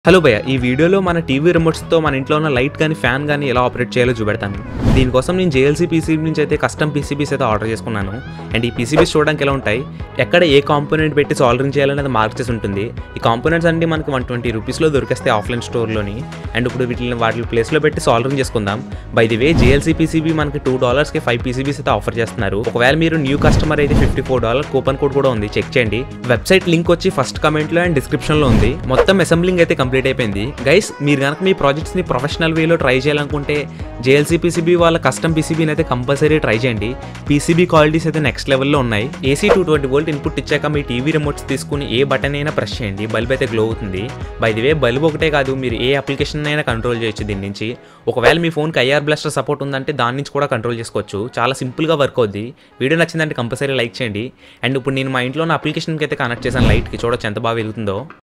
hello భయ్య ఈ వీడియోలో మన టీవీ రిమోట్స్తో మన ఇంట్లో ఉన్న లైట్ కానీ ఫ్యాన్ కానీ ఎలా ఆపరేట్ చేయాలో చూపెడతాను దీనికోసం నేను జేఎల్సీ పీసీబీ నుంచి అయితే కస్టమ్ పీసీబీస్ అయితే ఆర్డర్ చేసుకున్నాను అండ్ ఈ పీసీబీస్ చూడడానికి ఎలా ఉంటాయి ఎక్కడ ఏ కాంపోనెంట్ పెట్టి సాల్వింగ్ చేయాలనేది మార్క్ చేసి ఉంటుంది ఈ కాంపోనెంట్స్ అన్ని మనకి వన్ ట్వంటీ రూపీస్లో దొరికేస్తాయి ఆఫ్లైన్ స్టోర్లోని అండ్ ఇప్పుడు వీటిని వాటి ప్లేస్లో పెట్టి సాల్వింగ్ చేసుకుందాం by the way JLC PCB మనకి టూ డాలర్స్కి ఫైవ్ పీసీబీస్ అయితే ఆఫర్ చేస్తున్నారు ఒకవేళ మీరు న్యూ కస్టమర్ అయితే fifty four dollar coupon code కూడా ఉంది చెక్ చేయండి వెబ్సైట్ లింక్ వచ్చి ఫస్ట్ కమెంట్లో అండ్ డిస్క్రిప్షన్లో ఉంది మొత్తం అసెంబ్లింగ్ అయితే కంప్లీట్ అయిపోయింది గైస్ మీరు కనుక మీ ప్రాజెక్ట్స్ని ప్రొఫెషనల్ వేలో ట్రై చేయాలనుకుంటే జేఎల్సీ పీసీబీ వాళ్ళ కస్టమ్ పీసీబీని అయితే కంపల్సరీ ట్రై చేయండి పీసీబీ క్వాలిటీస్ అయితే నెక్స్ట్ లెవెల్లో ఉన్నాయి AC two twenty volt input ఇచ్చాక మీ టీవీ రిమోట్స్ తీసుకుని ఏ బటన్ అయినా ప్రెస్ చేయండి బల్బ్ అయితే గ్లో అవుతుంది బై ది వే బల్బ్ ఒకటే కాదు మీరు ఏ అప్లికేషన్ అయినా కంట్రోల్ చేయొచ్చు దీని నుంచి ఒకవేళ మీ ఫోన్కి ఐఆర్ బ్లాస్టర్ సపోర్ట్ ఉందంటే దాని నుంచి కూడా కంట్రోల్ చేసుకోవచ్చు చాలా సింపుల్గా వర్క్ అవుద్ది వీడియో నచ్చిందంటే కంపల్సరీ లైక్ చేయండి అండ్ ఇప్పుడు నేను మా ఇంట్లో ఉన్న అప్లికేషన్కి అయితే కనెక్ట్ చేశాను లైట్కి చూడొచ్చు ఎంత బాగా వెలుగుతుందో